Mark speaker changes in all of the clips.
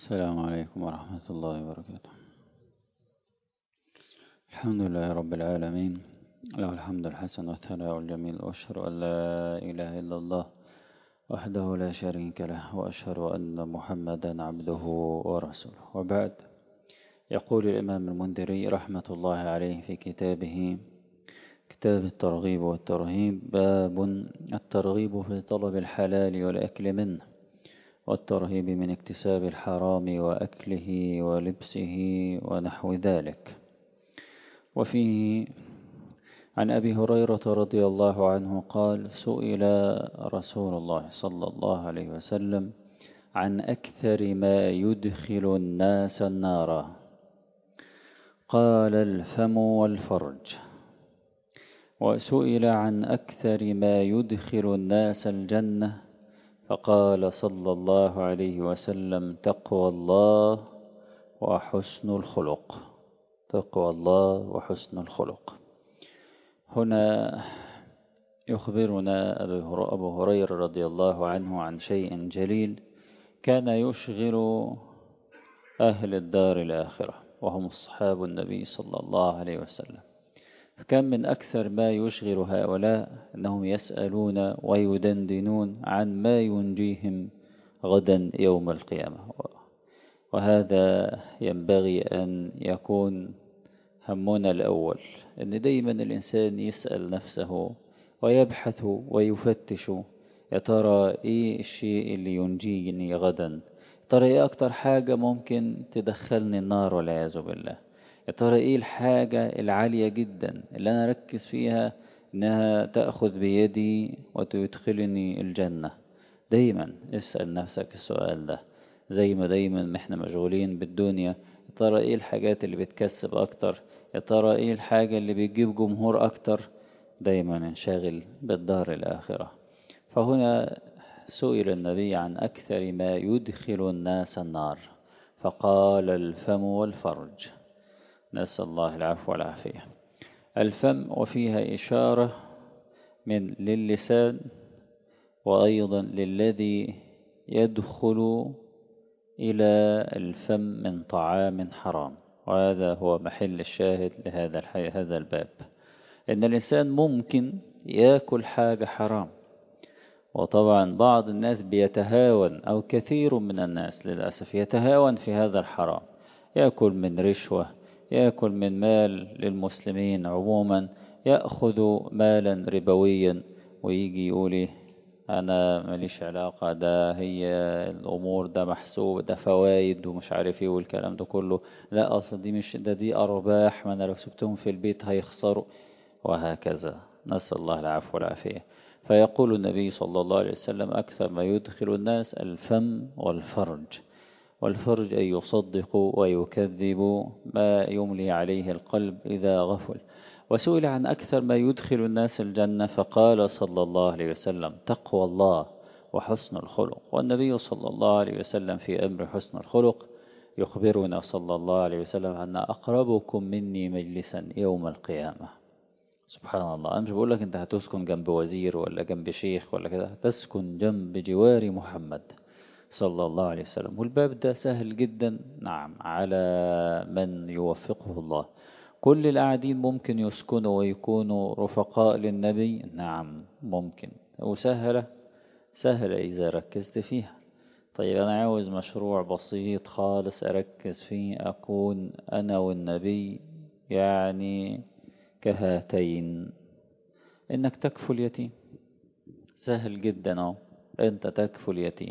Speaker 1: السلام عليكم ورحمة الله وبركاته الحمد لله رب العالمين له الحمد الحسن والثناء الجميل وأشهد أن لا إله إلا الله وحده لا شريك له وأشهد أن محمدا عبده ورسوله وبعد يقول الإمام المنذري رحمة الله عليه في كتابه كتاب الترغيب والترهيب باب الترغيب في طلب الحلال والأكل منه والترهيب من اكتساب الحرام وأكله ولبسه ونحو ذلك وفيه عن أبي هريرة رضي الله عنه قال سئل رسول الله صلى الله عليه وسلم عن أكثر ما يدخل الناس النار قال الفم والفرج وسئل عن أكثر ما يدخل الناس الجنة فقال صلى الله عليه وسلم تقوى الله وحسن الخلق تقوى الله وحسن الخلق هنا يخبرنا أبو هريرة رضي الله عنه عن شيء جليل كان يشغل أهل الدار الآخرة وهم أصحاب النبي صلى الله عليه وسلم فكان من أكثر ما يشغل هؤلاء أنهم يسألون ويدندنون عن ما ينجيهم غدا يوم القيامة وهذا ينبغي أن يكون همنا الأول أن دايما الإنسان يسأل نفسه ويبحث ويفتش يا ترى إيه الشيء اللي ينجيني غدا ترى إيه أكتر حاجة ممكن تدخلني النار والعياذ بالله يا ترى ايه الحاجة العالية جدا اللي انا اركز فيها انها تأخذ بيدي وتدخلني الجنة دايما اسأل نفسك السؤال ده زي ما دايما احنا مشغولين بالدنيا يا ترى ايه الحاجات اللي بتكسب اكتر يا ترى ايه الحاجة اللي بتجيب جمهور اكتر دايما انشغل بالدار الاخرة فهنا سئل النبي عن اكثر ما يدخل الناس النار فقال الفم والفرج نسأل الله العفو والعافية الفم وفيها إشارة من للسان وأيضا للذي يدخل إلى الفم من طعام حرام وهذا هو محل الشاهد لهذا هذا الباب إن الإنسان ممكن يأكل حاجة حرام وطبعا بعض الناس بيتهاون أو كثير من الناس للأسف يتهاون في هذا الحرام يأكل من رشوة يأكل من مال للمسلمين عموما يأخذ مالا ربويا ويجي يقول أنا ماليش علاقة ده هي الأمور ده محسوب ده فوايد ومش عارف ايه والكلام ده كله لا أصل دي مش ده دي أرباح ما أنا لو سبتهم في البيت هيخسروا وهكذا نسأل الله العفو والعافية فيقول النبي صلى الله عليه وسلم أكثر ما يدخل الناس الفم والفرج والفرج أن يصدق ويكذب ما يملي عليه القلب إذا غفل وسئل عن أكثر ما يدخل الناس الجنة فقال صلى الله عليه وسلم تقوى الله وحسن الخلق والنبي صلى الله عليه وسلم في أمر حسن الخلق يخبرنا صلى الله عليه وسلم أن أقربكم مني مجلسا يوم القيامة سبحان الله أنا مش بقول لك أنت هتسكن جنب وزير ولا جنب شيخ ولا كده تسكن جنب جوار محمد صلى الله عليه وسلم والباب ده سهل جدا نعم على من يوفقه الله كل القاعدين ممكن يسكنوا ويكونوا رفقاء للنبي نعم ممكن وسهلة سهلة إذا ركزت فيها طيب أنا عاوز مشروع بسيط خالص أركز فيه أكون أنا والنبي يعني كهاتين إنك تكفل اليتيم سهل جدا أهو أنت تكفل اليتيم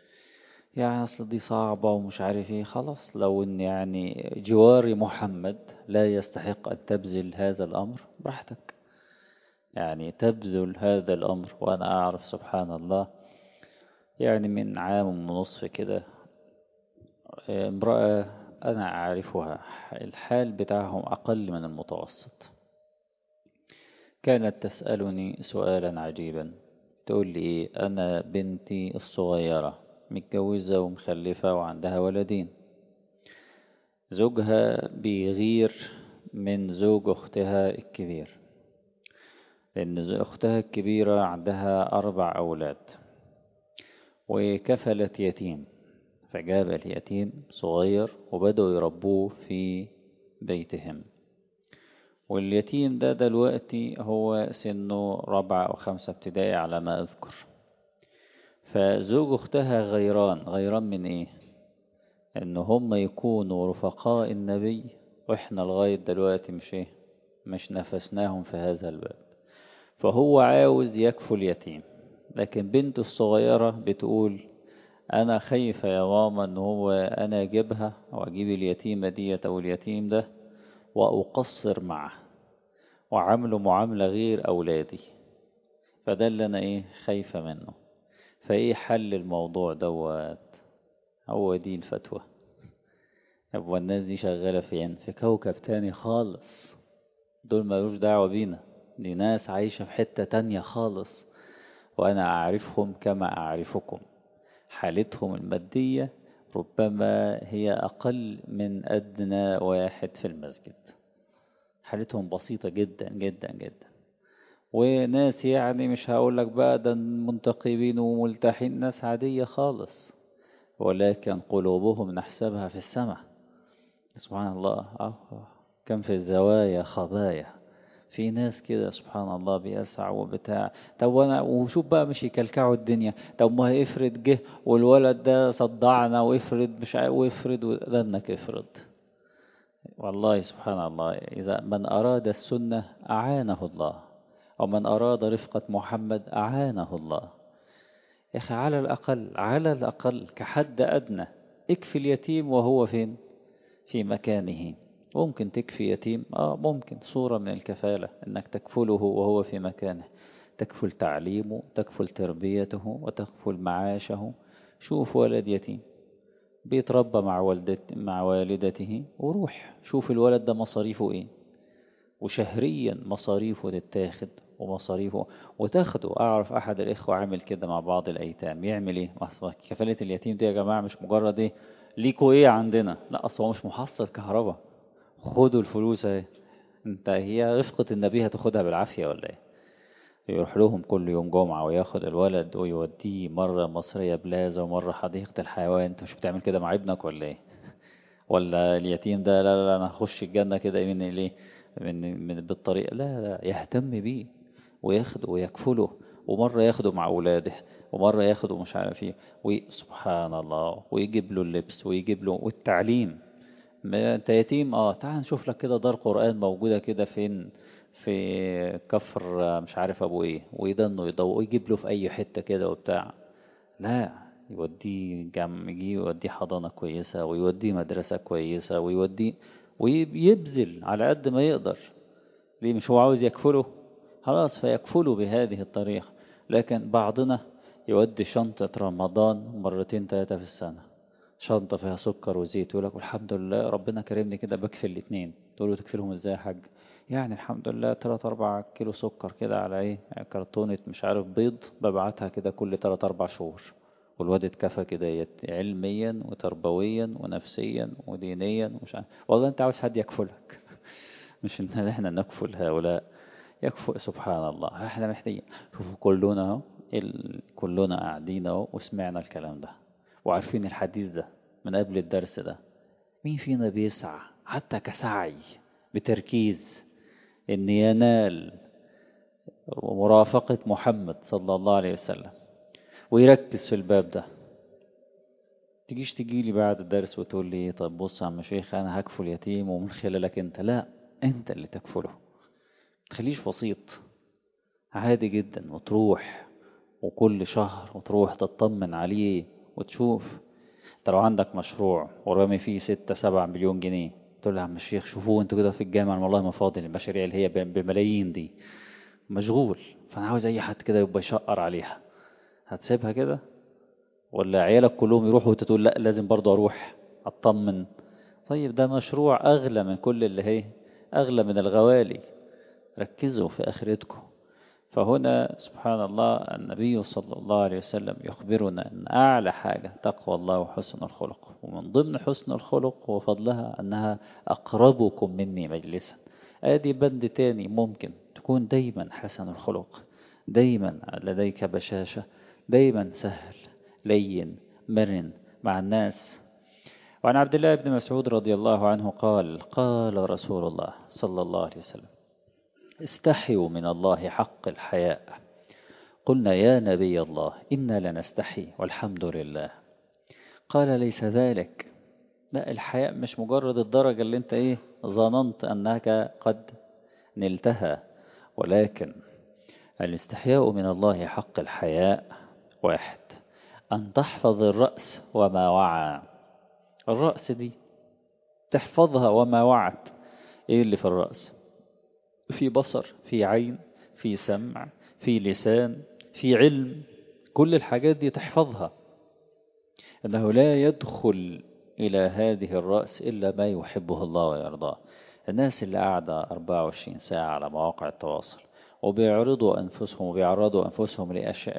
Speaker 1: يعني أصل دي صعبة ومش عارف ايه خلاص لو ان يعني جوار محمد لا يستحق أن تبذل هذا الأمر براحتك يعني تبذل هذا الأمر وأنا أعرف سبحان الله يعني من عام ونصف كده امرأة أنا أعرفها الحال بتاعهم أقل من المتوسط كانت تسألني سؤالا عجيبا تقول لي إيه أنا بنتي الصغيرة متجوزة ومخلفة وعندها ولدين زوجها بيغير من زوج أختها الكبير لأن أختها الكبيرة عندها أربع أولاد وكفلت يتيم فجاب اليتيم صغير وبدأوا يربوه في بيتهم واليتيم ده دلوقتي هو سنه رابعة أو خمسة ابتدائي على ما أذكر فزوج أختها غيران غيران من إيه؟ إن هم يكونوا رفقاء النبي وإحنا لغاية دلوقتي مش إيه؟ مش نفسناهم في هذا الباب فهو عاوز يكفل اليتيم لكن بنته الصغيرة بتقول أنا خايفة يا ماما إن هو أنا أجيبها أو أجيب اليتيمة ديت أو اليتيم ده وأقصر معه وعامله معاملة غير أولادي فده اللي أنا إيه خايفة منه فإيه حل الموضوع دوت هو دي الفتوى يبقى الناس دي شغالة فين في كوكب تاني خالص دول ملوش دعوة بينا دي ناس عايشة في حتة تانية خالص وأنا أعرفهم كما أعرفكم حالتهم المادية ربما هي أقل من أدنى واحد في المسجد حالتهم بسيطة جدا جدا جدا وناس يعني مش هقول لك بقى ده منتقبين وملتحين ناس عادية خالص ولكن قلوبهم نحسبها في السماء سبحان الله كم في الزوايا خبايا في ناس كده سبحان الله بيسعوا وبتاع طب وانا وشوف بقى مش يكلكعوا الدنيا طب ما افرض جه والولد ده صدعنا وافرض مش عارف وافرض ودنك افرض والله سبحان الله إذا من أراد السنة أعانه الله أو من أراد رفقة محمد أعانه الله يا أخي على الأقل على الأقل كحد أدنى اكفي اليتيم وهو فين في مكانه ممكن تكفي يتيم آه ممكن صورة من الكفالة أنك تكفله وهو في مكانه تكفل تعليمه تكفل تربيته وتكفل معاشه شوف ولد يتيم بيتربى مع والدت مع والدته وروح شوف الولد ده مصاريفه ايه وشهريا مصاريفه تتاخد ومصاريفه وتاخده اعرف احد الاخوه عامل كده مع بعض الايتام يعمل ايه كفاله اليتيم دي يا جماعه مش مجرد ايه ليكوا ايه عندنا لا اصل هو مش محصل كهرباء خدوا الفلوس اهي انت هي رفقه النبي هتاخدها بالعافيه ولا ايه يروح لهم كل يوم جمعة وياخد الولد ويوديه مرة مصرية بلازا ومرة حديقة الحيوان انت مش بتعمل كده مع ابنك ولا ايه ولا اليتيم ده لا لا, لا انا هخش الجنة كده من ليه من, من بالطريقة لا لا يهتم بيه وياخده ويكفله ومرة ياخده مع أولاده ومرة ياخده مش عارف ايه وسبحان الله ويجيب له اللبس ويجيب له والتعليم ما انت يتيم اه تعال نشوف لك كده دار قرآن موجودة كده فين في كفر مش عارف ابو ايه ويدنه يضوء ويجيب له في اي حته كده وبتاع لا يوديه جم يجي يوديه حضانه كويسه ويوديه مدرسه كويسه ويوديه ويبذل على قد ما يقدر ليه مش هو عاوز يكفله خلاص فيكفله بهذه الطريقه لكن بعضنا يودي شنطه رمضان مرتين ثلاثه في السنه شنطه فيها سكر وزيت يقول لك الحمد لله ربنا كرمني كده بكفي الاثنين تقول له تكفلهم ازاي يا حاج يعني الحمد لله 3 4 كيلو سكر كده على ايه كرتونة مش عارف بيض ببعتها كده كل 3 4 شهور والواد اتكفى كده علميا وتربويا ونفسيا ودينيا ومش عارف والله انت عاوز حد يكفلك مش ان احنا نكفل هؤلاء يكفل سبحان الله احنا محتاجين شوفوا كلنا اهو كلنا قاعدين اهو وسمعنا الكلام ده وعارفين الحديث ده من قبل الدرس ده مين فينا بيسعى حتى كسعي بتركيز ان ينال مرافقة محمد صلى الله عليه وسلم ويركز في الباب ده تجيش تجي لي بعد الدرس وتقول لي طب بص يا عم شيخ انا هكفل يتيم ومن خلالك انت لا انت اللي تكفله تخليش وسيط عادي جدا وتروح وكل شهر وتروح تطمن عليه وتشوف انت لو عندك مشروع ورامي فيه ستة سبعة مليون جنيه تقول له يا عم الشيخ شوفوه انتوا كده في الجامعة والله ما فاضي المشاريع اللي هي بملايين دي مشغول فانا عاوز اي حد كده يبقى يشقر عليها هتسيبها كده ولا عيالك كلهم يروحوا وانت تقول لا لازم برضه اروح اطمن طيب ده مشروع اغلى من كل اللي هي اغلى من الغوالي ركزوا في اخرتكم فهنا سبحان الله النبي صلى الله عليه وسلم يخبرنا أن أعلى حاجة تقوى الله وحسن الخلق ومن ضمن حسن الخلق وفضلها أنها أقربكم مني مجلسا آدي بند تاني ممكن تكون دايما حسن الخلق دايما لديك بشاشة دايما سهل لين مرن مع الناس وعن عبد الله بن مسعود رضي الله عنه قال قال رسول الله صلى الله عليه وسلم استحيوا من الله حق الحياء قلنا يا نبي الله إنا لنستحي والحمد لله قال ليس ذلك لا الحياء مش مجرد الدرجة اللي انت ايه ظننت أنك قد نلتها ولكن الاستحياء من الله حق الحياء واحد أن تحفظ الرأس وما وعى الرأس دي تحفظها وما وعت ايه اللي في الرأس في بصر في عين في سمع في لسان في علم كل الحاجات دي تحفظها أنه لا يدخل إلى هذه الرأس إلا ما يحبه الله ويرضاه الناس اللي قاعدة 24 ساعة على مواقع التواصل وبيعرضوا أنفسهم وبيعرضوا أنفسهم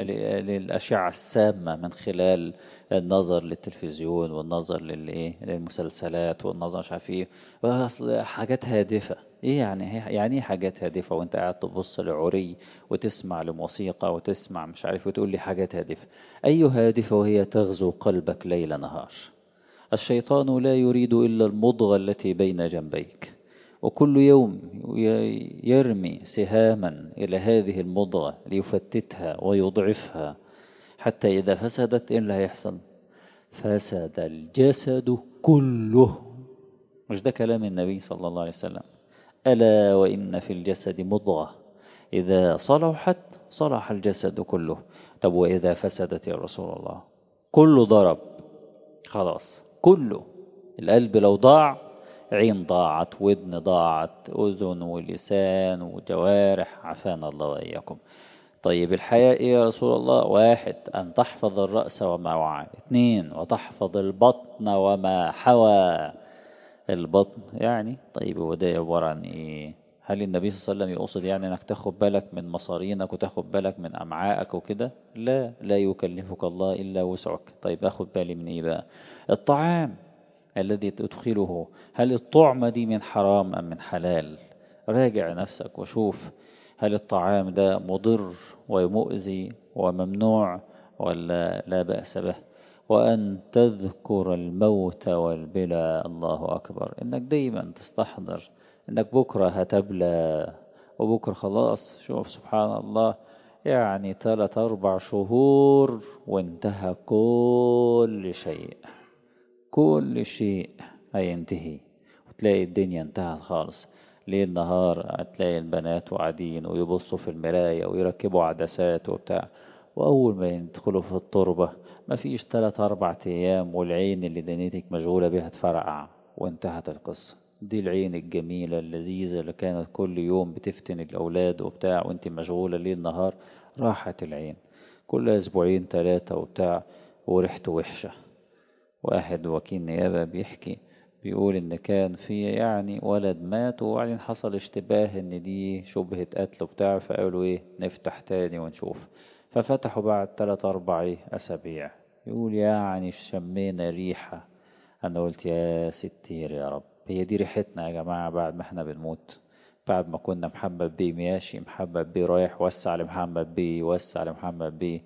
Speaker 1: للأشعة السامة من خلال النظر للتلفزيون والنظر للإيه للمسلسلات والنظر مش عارف إيه حاجات هادفة إيه يعني يعني إيه حاجات هادفة وأنت قاعد تبص لعري وتسمع لموسيقى وتسمع مش عارف وتقول لي حاجات هادفة أي هادفة وهي تغزو قلبك ليل نهار الشيطان لا يريد إلا المضغة التي بين جنبيك وكل يوم يرمي سهاما إلى هذه المضغة ليفتتها ويضعفها حتى إذا فسدت إيه اللي هيحصل فسد الجسد كله مش ده كلام النبي صلى الله عليه وسلم ألا وإن في الجسد مضغة إذا صلحت صلح الجسد كله طب وإذا فسدت يا رسول الله كله ضرب خلاص كله القلب لو ضاع عين ضاعت ودن ضاعت أذن ولسان وجوارح عافانا الله وإياكم طيب الحياء إيه يا رسول الله واحد أن تحفظ الرأس وما وعى اثنين وتحفظ البطن وما حوى البطن يعني طيب هو ده عبارة عن إيه هل النبي صلى الله عليه وسلم يقصد يعني أنك تاخد بالك من مصارينك وتاخد بالك من أمعائك وكده لا لا يكلفك الله إلا وسعك طيب أخد بالي من إيه بقى الطعام الذي تدخله هل الطعمة دي من حرام أم من حلال راجع نفسك وشوف هل الطعام ده مضر ومؤذي وممنوع ولا لا بأس به وأن تذكر الموت والبلى الله أكبر إنك دايما تستحضر إنك بكرة هتبلى وبكرة خلاص شوف سبحان الله يعني ثلاث أربع شهور وانتهى كل شيء كل شيء هينتهي وتلاقي الدنيا انتهت خالص ليل نهار هتلاقي البنات وقاعدين ويبصوا في المراية ويركبوا عدسات وبتاع وأول ما يدخلوا في التربة مفيش تلات أربع أيام والعين اللي دنيتك مشغولة بيها تفرقع وانتهت القصة دي العين الجميلة اللذيذة اللي كانت كل يوم بتفتن الأولاد وبتاع وانت مشغولة ليل نهار راحت العين كل أسبوعين تلاتة وبتاع وريحته وحشة واحد وكيل نيابة بيحكي بيقول إن كان في يعني ولد مات وبعدين حصل اشتباه إن دي شبهة قتل وبتاع فقالوا إيه نفتح تاني ونشوف ففتحوا بعد تلات أربع إيه أسابيع يقول يعني شمينا ريحة أنا قلت يا ستير يا رب هي دي ريحتنا يا جماعة بعد ما احنا بنموت بعد ما كنا محمد بيه ماشي محمد بيه رايح وسع لمحمد بيه وسع لمحمد بيه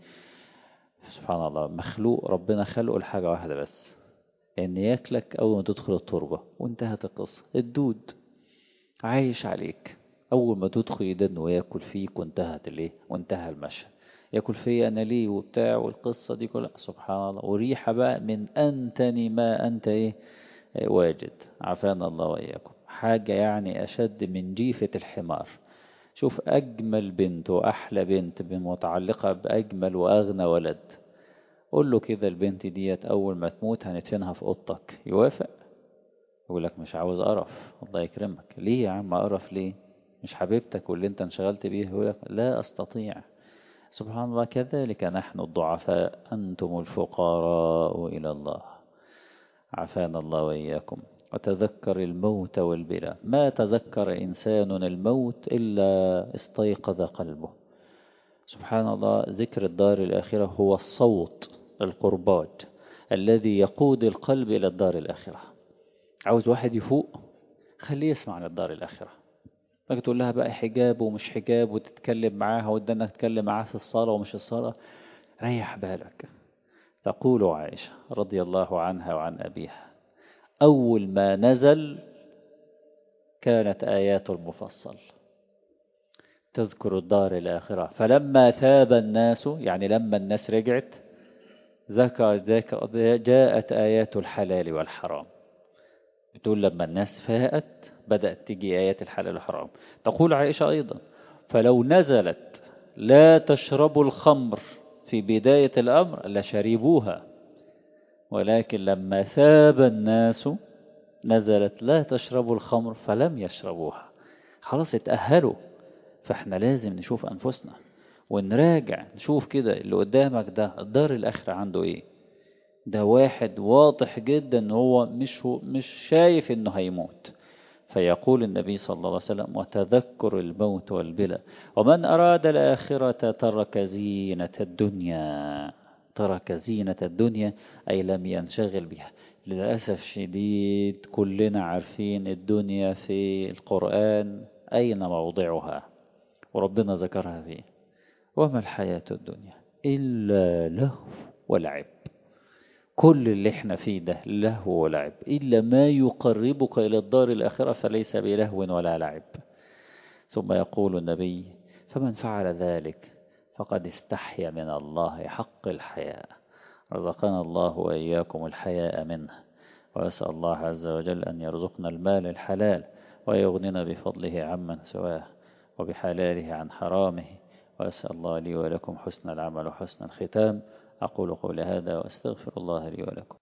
Speaker 1: سبحان الله مخلوق ربنا خلقه لحاجة واحدة بس ان ياكلك اول ما تدخل التربة وانتهت القصة الدود عايش عليك اول ما تدخل يدن وياكل فيك وانتهت الايه وانتهى المشهد ياكل فيا انا ليه وبتاع والقصة دي كلها سبحان الله وريحة بقى من انتني ما انت ايه واجد عافانا الله واياكم حاجة يعني اشد من جيفة الحمار شوف اجمل بنت واحلى بنت متعلقة باجمل واغنى ولد قول له كده البنت ديت أول ما تموت هندفنها في أوضتك يوافق يقول لك مش عاوز قرف الله يكرمك ليه يا عم قرف ليه مش حبيبتك واللي انت انشغلت بيه يقول لك لا أستطيع سبحان الله كذلك نحن الضعفاء أنتم الفقراء إلى الله عافانا الله وإياكم وتذكر الموت والبلاء ما تذكر إنسان الموت إلا استيقظ قلبه سبحان الله ذكر الدار الآخرة هو الصوت القربات الذي يقود القلب إلى الدار الآخرة عاوز واحد يفوق خليه يسمع عن الدار الآخرة ما تقول لها بقى حجاب ومش حجاب وتتكلم معاها وده انك تتكلم معاها في الصلاة ومش الصلاة ريح بالك تقول عائشة رضي الله عنها وعن أبيها أول ما نزل كانت آيات المفصل تذكر الدار الآخرة فلما ثاب الناس يعني لما الناس رجعت ذكر ذكر جاءت آيات الحلال والحرام بتقول لما الناس فاءت بدأت تجي آيات الحلال والحرام تقول عائشة أيضا فلو نزلت لا تشربوا الخمر في بداية الأمر لشربوها ولكن لما ثاب الناس نزلت لا تشربوا الخمر فلم يشربوها خلاص اتأهلوا فاحنا لازم نشوف أنفسنا ونراجع نشوف كده اللي قدامك ده الدار الآخرة عنده ايه ده واحد واضح جدا ان هو مش هو مش شايف انه هيموت فيقول النبي صلى الله عليه وسلم وتذكر الموت والبلى ومن أراد الآخرة ترك زينة الدنيا ترك زينة الدنيا أي لم ينشغل بها للأسف شديد كلنا عارفين الدنيا في القرآن أين موضعها وربنا ذكرها فيه وما الحياة الدنيا إلا لهو ولعب كل اللي احنا فيه ده لهو ولعب إلا ما يقربك إلى الدار الآخرة فليس بلهو ولا لعب ثم يقول النبي فمن فعل ذلك فقد استحيا من الله حق الحياء رزقنا الله وإياكم الحياء منه وأسأل الله عز وجل أن يرزقنا المال الحلال ويغننا بفضله عمن سواه وبحلاله عن حرامه وأسأل الله لي ولكم حسن العمل وحسن الختام أقول قولي هذا وأستغفر الله لي ولكم